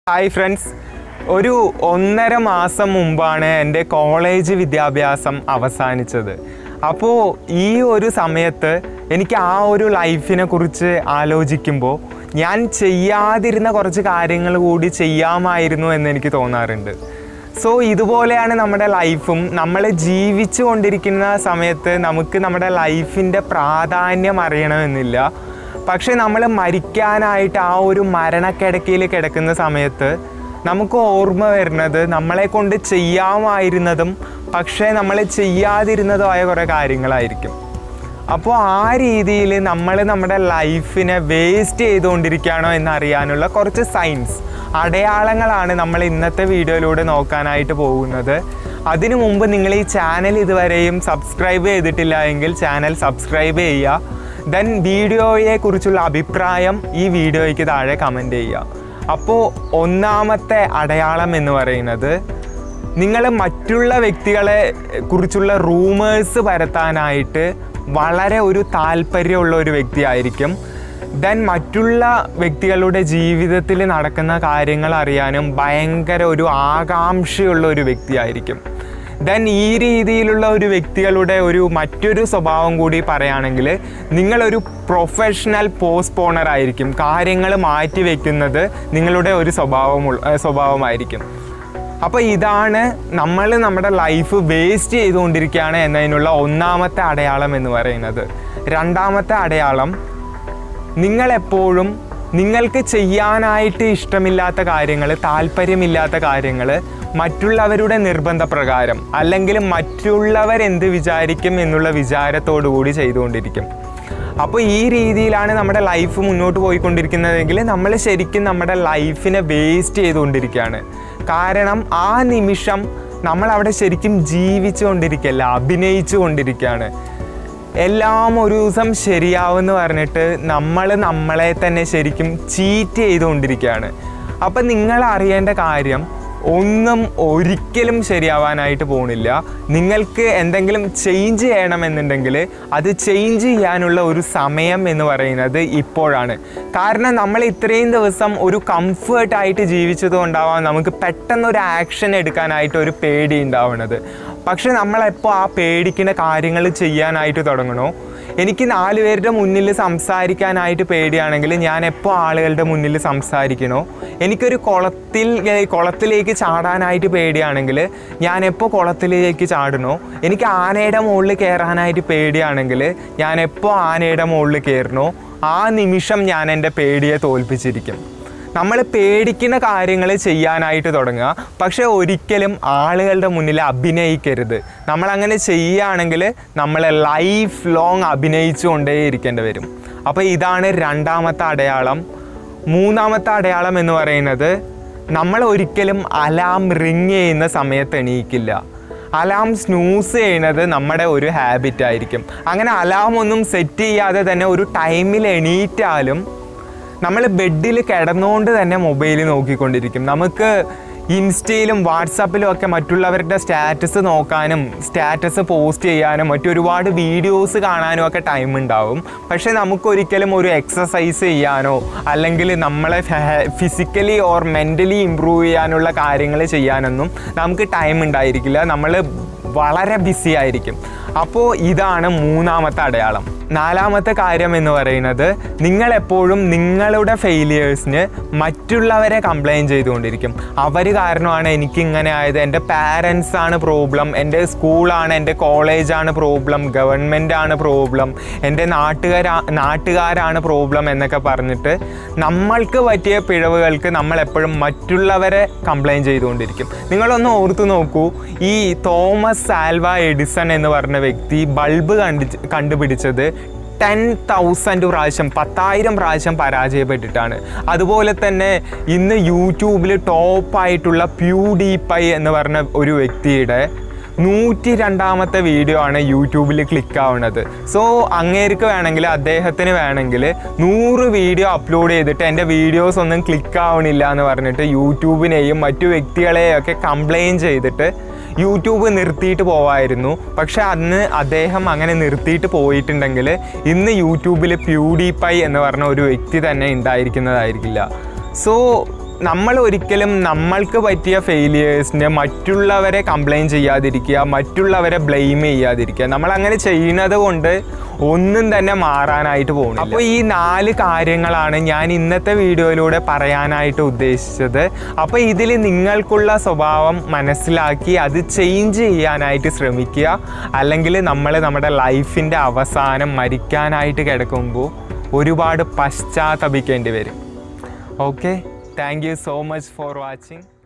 hi friends ഒരു ഒന്നര മാസം മുമ്പാണ് എൻ്റെ കോളേജ് വിദ്യാഭ്യാസം അവസാനിച്ചത് അപ്പോൾ ഈ ഒരു സമയത്ത് എനിക്ക് ആ ഒരു ലൈഫിനെ കുറിച്ച് ആലോചിക്കുമ്പോൾ ഞാൻ ചെയ്യാതിരുന്ന കുറച്ച് കാര്യങ്ങൾ കൂടി ചെയ്യാമായിരുന്നു എന്ന് എനിക്ക് തോന്നാറുണ്ട് സോ ഇതുപോലെയാണ് നമ്മുടെ ലൈഫും നമ്മൾ ജീവിച്ചു കൊണ്ടിരിക്കുന്ന സമയത്ത് നമുക്ക് നമ്മുടെ ലൈഫിൻ്റെ പ്രാധാന്യം അറിയണമെന്നില്ല പക്ഷെ നമ്മൾ മരിക്കാനായിട്ട് ആ ഒരു മരണക്കിടക്കയിൽ കിടക്കുന്ന സമയത്ത് നമുക്ക് ഓർമ്മ വരുന്നത് നമ്മളെ കൊണ്ട് ചെയ്യാമായിരുന്നതും പക്ഷേ നമ്മൾ ചെയ്യാതിരുന്നതുമായ കുറേ കാര്യങ്ങളായിരിക്കും അപ്പോൾ ആ രീതിയിൽ നമ്മൾ നമ്മുടെ ലൈഫിനെ വേസ്റ്റ് ചെയ്തുകൊണ്ടിരിക്കുകയാണോ എന്നറിയാനുള്ള കുറച്ച് സയൻസ് അടയാളങ്ങളാണ് നമ്മൾ ഇന്നത്തെ വീഡിയോയിലൂടെ നോക്കാനായിട്ട് പോകുന്നത് അതിനു മുമ്പ് നിങ്ങൾ ഈ ചാനൽ ഇതുവരെയും സബ്സ്ക്രൈബ് ചെയ്തിട്ടില്ല എങ്കിൽ ചാനൽ സബ്സ്ക്രൈബ് ചെയ്യുക ദെൻ വീഡിയോയെക്കുറിച്ചുള്ള അഭിപ്രായം ഈ വീഡിയോയ്ക്ക് താഴെ കമൻറ്റ് ചെയ്യുക അപ്പോൾ ഒന്നാമത്തെ അടയാളം എന്ന് പറയുന്നത് നിങ്ങൾ മറ്റുള്ള വ്യക്തികളെ കുറിച്ചുള്ള റൂമേഴ്സ് പരത്താനായിട്ട് വളരെ ഒരു താല്പര്യമുള്ള ഒരു വ്യക്തിയായിരിക്കും ദെൻ മറ്റുള്ള വ്യക്തികളുടെ ജീവിതത്തിൽ നടക്കുന്ന കാര്യങ്ങൾ അറിയാനും ഭയങ്കര ഒരു ആകാംക്ഷയുള്ള ഒരു വ്യക്തിയായിരിക്കും ദെൻ ഈ രീതിയിലുള്ള ഒരു വ്യക്തികളുടെ ഒരു മറ്റൊരു സ്വഭാവം കൂടി പറയുകയാണെങ്കിൽ നിങ്ങളൊരു പ്രൊഫഷണൽ പോസ്റ്റ്പോണർ ആയിരിക്കും കാര്യങ്ങൾ മാറ്റി വയ്ക്കുന്നത് നിങ്ങളുടെ ഒരു സ്വഭാവമുള്ള ഏഹ് സ്വഭാവമായിരിക്കും അപ്പോൾ ഇതാണ് നമ്മൾ നമ്മുടെ ലൈഫ് വേസ്റ്റ് ചെയ്തുകൊണ്ടിരിക്കുകയാണ് എന്നതിനുള്ള ഒന്നാമത്തെ അടയാളം എന്ന് പറയുന്നത് രണ്ടാമത്തെ അടയാളം നിങ്ങളെപ്പോഴും നിങ്ങൾക്ക് ചെയ്യാനായിട്ട് ഇഷ്ടമില്ലാത്ത കാര്യങ്ങൾ താല്പര്യമില്ലാത്ത കാര്യങ്ങൾ മറ്റുള്ളവരുടെ നിർബന്ധപ്രകാരം അല്ലെങ്കിൽ മറ്റുള്ളവരെന്ത് വിചാരിക്കും എന്നുള്ള വിചാരത്തോടു കൂടി ചെയ്തുകൊണ്ടിരിക്കും അപ്പോൾ ഈ രീതിയിലാണ് നമ്മുടെ ലൈഫ് മുന്നോട്ട് പോയിക്കൊണ്ടിരിക്കുന്നതെങ്കിൽ നമ്മൾ ശരിക്കും നമ്മുടെ ലൈഫിനെ വേസ്റ്റ് ചെയ്തുകൊണ്ടിരിക്കുകയാണ് കാരണം ആ നിമിഷം നമ്മൾ അവിടെ ശരിക്കും ജീവിച്ചു കൊണ്ടിരിക്കുകയല്ല അഭിനയിച്ചു കൊണ്ടിരിക്കുകയാണ് എല്ലാം ഒരു ദിവസം ശരിയാവുമെന്ന് പറഞ്ഞിട്ട് നമ്മൾ നമ്മളെ തന്നെ ശരിക്കും ചീറ്റ് ചെയ്തുകൊണ്ടിരിക്കുകയാണ് അപ്പം നിങ്ങൾ അറിയേണ്ട കാര്യം ഒന്നും ഒരിക്കലും ശരിയാവാനായിട്ട് പോണില്ല നിങ്ങൾക്ക് എന്തെങ്കിലും ചേഞ്ച് ചെയ്യണമെന്നുണ്ടെങ്കിൽ അത് ചേഞ്ച് ചെയ്യാനുള്ള ഒരു സമയം എന്ന് പറയുന്നത് ഇപ്പോഴാണ് കാരണം നമ്മൾ ഇത്രയും ദിവസം ഒരു കംഫേർട്ടായിട്ട് ജീവിച്ചത് കൊണ്ടാവാം നമുക്ക് പെട്ടെന്ന് ഒരു ആക്ഷൻ എടുക്കാനായിട്ട് ഒരു പേടി ഉണ്ടാവുന്നത് പക്ഷെ നമ്മളെപ്പോൾ ആ പേടിക്കുന്ന കാര്യങ്ങൾ ചെയ്യാനായിട്ട് തുടങ്ങണോ എനിക്ക് നാല് പേരുടെ മുന്നിൽ സംസാരിക്കാനായിട്ട് പേടിയാണെങ്കിൽ ഞാൻ എപ്പോൾ ആളുകളുടെ മുന്നിൽ സംസാരിക്കണോ എനിക്കൊരു കുളത്തിൽ ഏ, കുളത്തിലേക്ക് ചാടാനായിട്ട് പേടിയാണെങ്കിൽ ഞാൻ എപ്പോൾ കുളത്തിലേക്ക് ചാടണോ എനിക്ക് ആനയുടെ മുകളിൽ കയറാനായിട്ട് പേടിയാണെങ്കിൽ ഞാൻ എപ്പോൾ ആനയുടെ മുകളിൽ കയറണോ ആ നിമിഷം ഞാൻ എൻ്റെ പേടിയെ തോൽപ്പിച്ചിരിക്കും നമ്മൾ പേടിക്കുന്ന കാര്യങ്ങൾ ചെയ്യാനായിട്ട് തുടങ്ങുക പക്ഷേ ഒരിക്കലും ആളുകളുടെ മുന്നിൽ അഭിനയിക്കരുത് നമ്മൾ അങ്ങനെ ചെയ്യുകയാണെങ്കിൽ നമ്മൾ ലൈഫ് ലോങ് അഭിനയിച്ചു കൊണ്ടേ ഇരിക്കേണ്ടി വരും അപ്പോൾ ഇതാണ് രണ്ടാമത്തെ അടയാളം മൂന്നാമത്തെ അടയാളം എന്ന് പറയുന്നത് നമ്മൾ ഒരിക്കലും അലാം റിങ് ചെയ്യുന്ന സമയത്ത് എണീക്കില്ല അലാം സ്നൂസ് ചെയ്യുന്നത് നമ്മുടെ ഒരു ഹാബിറ്റ് ആയിരിക്കും അങ്ങനെ അലാം ഒന്നും സെറ്റ് ചെയ്യാതെ തന്നെ ഒരു ടൈമിൽ എണീറ്റാലും നമ്മൾ ബെഡിൽ കിടന്നുകൊണ്ട് തന്നെ മൊബൈൽ നോക്കിക്കൊണ്ടിരിക്കും നമുക്ക് ഇൻസ്റ്റയിലും വാട്സാപ്പിലും ഒക്കെ മറ്റുള്ളവരുടെ സ്റ്റാറ്റസ് നോക്കാനും സ്റ്റാറ്റസ് പോസ്റ്റ് ചെയ്യാനും മറ്റൊരുപാട് വീഡിയോസ് കാണാനും ഒക്കെ ടൈം ഉണ്ടാവും പക്ഷേ നമുക്കൊരിക്കലും ഒരു എക്സസൈസ് ചെയ്യാനോ അല്ലെങ്കിൽ നമ്മളെ ഫിസിക്കലി ഓർ മെൻ്റലി ഇമ്പ്രൂവ് ചെയ്യാനുള്ള കാര്യങ്ങൾ ചെയ്യാനൊന്നും നമുക്ക് ടൈം ഉണ്ടായിരിക്കില്ല നമ്മൾ വളരെ ബിസി ആയിരിക്കും അപ്പോൾ ഇതാണ് മൂന്നാമത്തെ അടയാളം നാലാമത്തെ കാര്യം എന്ന് പറയുന്നത് നിങ്ങളെപ്പോഴും നിങ്ങളുടെ ഫെയിലിയേഴ്സിന് മറ്റുള്ളവരെ കംപ്ലയിൻറ്റ് ചെയ്തുകൊണ്ടിരിക്കും അവർ കാരണമാണ് എനിക്കിങ്ങനെ ആയത് എൻ്റെ പാരൻസ് ആണ് പ്രോബ്ലം എൻ്റെ സ്കൂളാണ് എൻ്റെ കോളേജാണ് പ്രോബ്ലം ഗവൺമെൻറ് ആണ് പ്രോബ്ലം എൻ്റെ നാട്ടുകാരാ നാട്ടുകാരാണ് പ്രോബ്ലം എന്നൊക്കെ പറഞ്ഞിട്ട് നമ്മൾക്ക് പറ്റിയ പിഴവുകൾക്ക് നമ്മൾ എപ്പോഴും മറ്റുള്ളവരെ കംപ്ലയിൻറ്റ് ചെയ്തുകൊണ്ടിരിക്കും നിങ്ങളൊന്ന് ഓർത്തു നോക്കൂ ഈ തോമസ് ആൽവ എഡിസൺ എന്ന് പറഞ്ഞ വ്യക്തി ബൾബ് കണ്ടി കണ്ടുപിടിച്ചത് ടെൻ തൗസൻഡ് പ്രാവശ്യം പത്തായിരം പ്രാവശ്യം പരാജയപ്പെട്ടിട്ടാണ് അതുപോലെ തന്നെ ഇന്ന് യൂട്യൂബിൽ ടോപ്പായിട്ടുള്ള പ്യൂ ഡി പൈ എന്ന് പറഞ്ഞ ഒരു വ്യക്തിയുടെ നൂറ്റി രണ്ടാമത്തെ വീഡിയോ ആണ് യൂട്യൂബിൽ ക്ലിക്ക് ആവുന്നത് സോ അങ്ങേർക്ക് വേണമെങ്കിൽ അദ്ദേഹത്തിന് വേണമെങ്കിൽ നൂറ് വീഡിയോ അപ്ലോഡ് ചെയ്തിട്ട് എൻ്റെ വീഡിയോസ് ഒന്നും ക്ലിക്ക് ആവണില്ല എന്ന് പറഞ്ഞിട്ട് യൂട്യൂബിനെയും മറ്റു വ്യക്തികളെയും ഒക്കെ കംപ്ലയിൻറ്റ് ചെയ്തിട്ട് യൂട്യൂബ് നിർത്തിയിട്ട് പോവായിരുന്നു പക്ഷെ അന്ന് അദ്ദേഹം അങ്ങനെ നിർത്തിയിട്ട് പോയിട്ടുണ്ടെങ്കിൽ ഇന്ന് യൂട്യൂബിൽ പ്യൂഡിപൈ എന്ന് പറഞ്ഞ ഒരു വ്യക്തി തന്നെ ഉണ്ടായിരിക്കുന്നതായിരിക്കില്ല സോ നമ്മൾ ഒരിക്കലും നമ്മൾക്ക് പറ്റിയ ഫെയിലിയേഴ്സിനെ മറ്റുള്ളവരെ കംപ്ലൈൻറ്റ് ചെയ്യാതിരിക്കുക മറ്റുള്ളവരെ ബ്ലെയിം ചെയ്യാതിരിക്കുക നമ്മൾ അങ്ങനെ ചെയ്യുന്നത് കൊണ്ട് ഒന്നും തന്നെ മാറാനായിട്ട് പോകുന്നു അപ്പോൾ ഈ നാല് കാര്യങ്ങളാണ് ഞാൻ ഇന്നത്തെ വീഡിയോയിലൂടെ പറയാനായിട്ട് ഉദ്ദേശിച്ചത് അപ്പോൾ ഇതിൽ നിങ്ങൾക്കുള്ള സ്വഭാവം മനസ്സിലാക്കി അത് ചേഞ്ച് ചെയ്യാനായിട്ട് ശ്രമിക്കുക അല്ലെങ്കിൽ നമ്മൾ നമ്മുടെ ലൈഫിൻ്റെ അവസാനം മരിക്കാനായിട്ട് കിടക്കുമ്പോൾ ഒരുപാട് പശ്ചാത്തപിക്കേണ്ടി വരും okay thank you so much for watching